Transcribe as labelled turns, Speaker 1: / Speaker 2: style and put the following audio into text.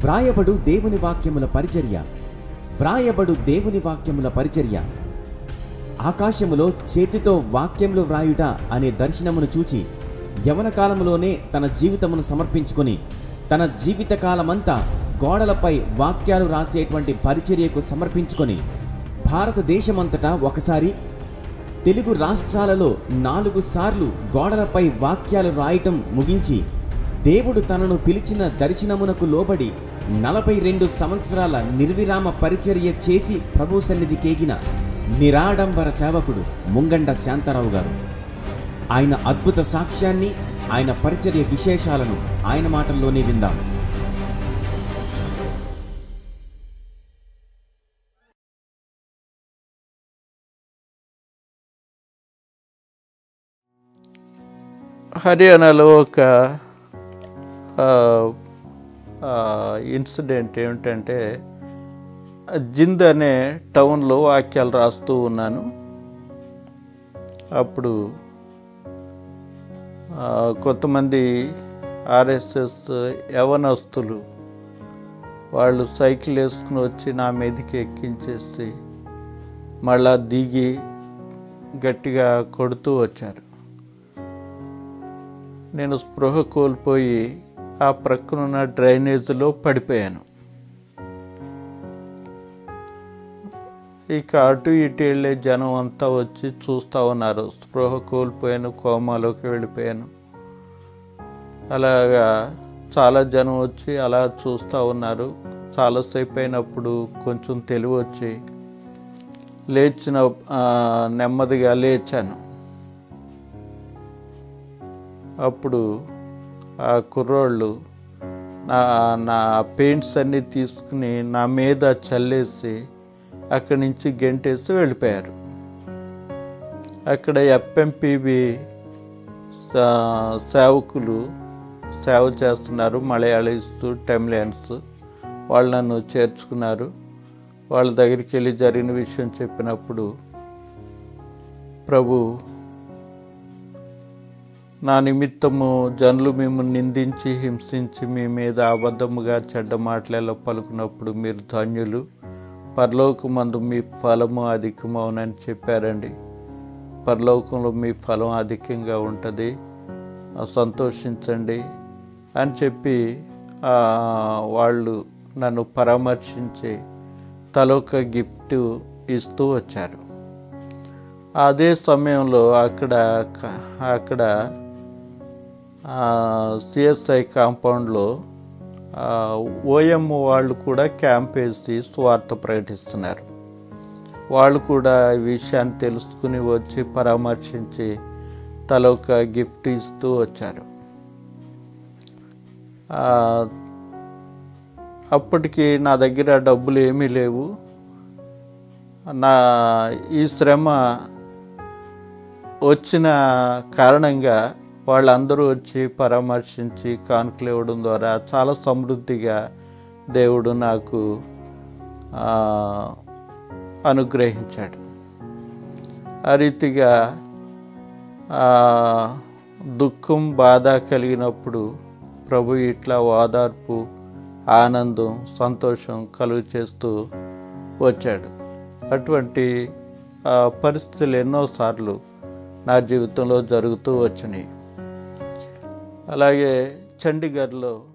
Speaker 1: వ్రాయబడు దేవుని వాక్యముల పరిచర్య వ్రాయబడు దేవుని వాక్యముల పరిచర్య ఆకాశములో చేతితో వాక్యములు వ్రాయుట అనే దర్శనమును చూచి యవన కాలములోనే తన జీవితమును సమర్పించుకొని తన జీవిత కాలమంతా గోడలపై వాక్యాలు రాసేటువంటి పరిచర్యకు సమర్పించుకొని భారతదేశమంతటా ఒకసారి తెలుగు రాష్ట్రాలలో నాలుగు సార్లు గోడలపై వాక్యాలు రాయటం ముగించి దేవుడు తనను పిలిచిన దర్శనమునకు లోబడి నలభై రెండు సంవత్సరాల నిర్విరామ పరిచర్య చేసి ప్రభు సన్నిధి కేగిన నిరాడంబర సేవకుడు ముంగండ శాంతారావు గారు ఆయన అద్భుత సాక్ష్యాన్ని ఆయన పరిచర్య విశేషాలను ఆయన మాటల్లోనే విందాం
Speaker 2: హర్యానాలో ఒక ఆ, ఆ, ఇన్సిడెంట్ ఏమిటంటే జింద్ అనే టౌన్లో వాక్యాలు రాస్తూ ఉన్నాను అప్పుడు ఆ, కొంతమంది ఆర్ఎస్ఎస్ యవనస్తులు వాళ్ళు సైకిల్ వేసుకుని వచ్చి నా మీదకి ఎక్కించేసి మళ్ళా దిగి గట్టిగా కొడుతూ వచ్చారు నేను స్పృహ కోల్పోయి ఆ ప్రక్కనున్న డ్రైనేజీలో పడిపోయాను ఇక అటు ఇటు వెళ్ళే జనం అంతా వచ్చి చూస్తూ ఉన్నారు స్పృహ కోల్పోయాను కోమాలోకి వెళ్ళిపోయాను అలాగా చాలా జనం వచ్చి అలా చూస్తూ ఉన్నారు చాలాసేపు అయినప్పుడు కొంచెం తెలివి వచ్చి లేచిన ఆ, నెమ్మదిగా లేచాను అప్పుడు ఆ కుర్రోళ్ళు నా నా పెయింట్స్ అన్నీ తీసుకుని నా మీద చల్లేసి అక్కడి నుంచి గెంటేసి వెళ్ళిపోయారు అక్కడ ఎఫ్ఎంపిబి సేవకులు సేవ చేస్తున్నారు మలయాళీస్ టెమ్లియన్స్ వాళ్ళు నన్ను చేర్చుకున్నారు వాళ్ళ దగ్గరికి వెళ్ళి జరిగిన విషయం చెప్పినప్పుడు ప్రభు నా నిమిత్తము జనులు మిమ్మల్ని నిందించి హింసించి మీ మీద అబద్ధముగా చెడ్డ మాటలలో పలుకున్నప్పుడు మీరు ధన్యులు పరలోకమందు మీ ఫలము అధికమవునని చెప్పారండి పరలోకంలో మీ ఫలం అధికంగా ఉంటుంది ఆ, సంతోషించండి అని చెప్పి ఆ, వాళ్ళు నన్ను పరామర్శించి తలొక గిఫ్ట్ ఇస్తూ వచ్చారు అదే సమయంలో అక్కడ అక్కడ సిఎస్ఐ కాంపౌండ్లో ఓఎం వాళ్ళు కూడా క్యాంప్ వేసి స్వార్థ ప్రకటిస్తున్నారు వాళ్ళు కూడా ఈ విషయాన్ని తెలుసుకుని వచ్చి పరామర్శించి తలొక గిఫ్ట్ ఇస్తూ వచ్చారు ఆ, అప్పటికి నా దగ్గర డబ్బులు ఏమీ లేవు నా ఈ శ్రమ వచ్చిన కారణంగా వాళ్ళందరూ వచ్చి పరామర్శించి కానుకలు ఇవ్వడం ద్వారా చాలా సమృద్ధిగా దేవుడు నాకు ఆ, అనుగ్రహించాడు ఆ రీతిగా ఆ, దుఃఖం బాధ కలిగినప్పుడు ప్రభు ఇట్లా ఓదార్పు ఆనందం సంతోషం కలుగు చేస్తూ వచ్చాడు అటువంటి ఆ, పరిస్థితులు ఎన్నోసార్లు నా జీవితంలో జరుగుతూ వచ్చినాయి అలాగే చండీగఢ్లో